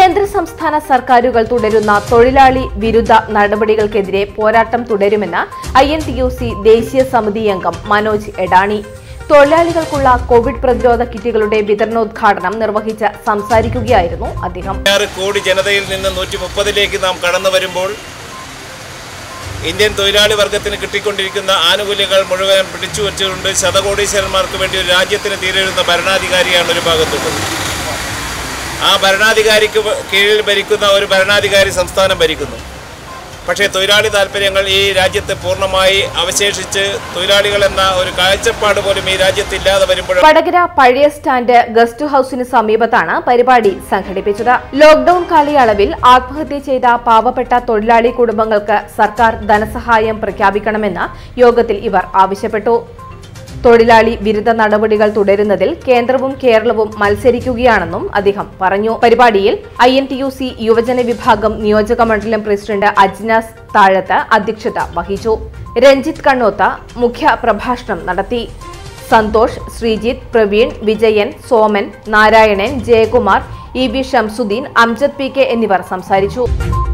കേന്ദ്ര സംസ്ഥാന സർക്കാരുകൾ തുടരുന്ന തൊഴിലാളി വിരുദ്ധ നടപടികൾക്കെതിരെ പോരാട്ടം തുടരുമെന്ന് I N T U C ദേശീയ സമിതി അംഗം മനോജ് എടാണി തൊഴിലാളികൾക്കുള്ള കോവിഡ് പ്രതിരോധ കിറ്റുകളുടെ വിതരണോദ്ഘാടനം നിർവഹിച്ച് സംസാരിക്കുകയായിരുന്നു അദ്ദേഹം ആറ് കോടി ജനതയിൽ നിന്ന് നൂറ്റി മുപ്പതിലേക്ക് നാം കടന്നു വരുമ്പോൾ ഇന്ത്യൻ തൊഴിലാളി വർഗത്തിന് കിട്ടിക്കൊണ്ടിരിക്കുന്ന ആനുകൂല്യങ്ങൾ മുഴുവൻ പിടിച്ചു വച്ചുകൊണ്ട് ശതകോടീശ്വരന്മാർക്ക് വേണ്ടി ഒരു രാജ്യത്തിന് തീരെഴുന്ന ഭരണാധികാരിയാണ് ഒരു ഭാഗത്തുള്ളത് ആ ഭരണാധികാരിക്ക് കീഴിൽ ഭരിക്കുന്ന ഒരു ഭരണാധികാരി സംസ്ഥാനം ഭരിക്കുന്നു പക്ഷേ തൊഴിലാളി താല്പര്യങ്ങൾ ഈ രാജ്യത്ത് പൂർണ്ണമായി അവശേഷിച്ച് തൊഴിലാളികൾ എന്ന ഒരു കാഴ്ചപ്പാട് പോലും ഈ രാജ്യത്ത് ഇല്ലാതെ വരുമ്പോൾ വടകര പഴയ സ്റ്റാൻഡ് ഗസ്റ്റ് ഹൌസിന് സമീപത്താണ് പരിപാടി സംഘടിപ്പിച്ചത് ലോക്ഡൌൺ കാലയളവിൽ ആത്മഹത്യ ചെയ്ത പാവപ്പെട്ട തൊഴിലാളി കുടുംബങ്ങൾക്ക് സർക്കാർ ധനസഹായം പ്രഖ്യാപിക്കണമെന്ന് യോഗത്തിൽ ഇവർ ആവശ്യപ്പെട്ടു തൊഴിലാളി വിരുദ്ധ നടപടികൾ തുടരുന്നതിൽ കേന്ദ്രവും കേരളവും മത്സരിക്കുകയാണെന്നും അദ്ദേഹം പറഞ്ഞു പരിപാടിയിൽ I N T U C യുവജന വിഭാഗം നിയോജക മണ്ഡലം പ്രസിഡന്റ് അജ്നാസ് താഴത്ത് അധ്യക്ഷത വഹിച്ചു രഞ്ജിത്ത് കണ്ണോത്ത മുഖ്യ പ്രഭാഷണം നടത്തി Santhosh Sreejith Praveen Vijayan Soman Narayanan Jayakumar E V Shamsuddin Amjad P K എന്നിവർ സംസാരിച്ചു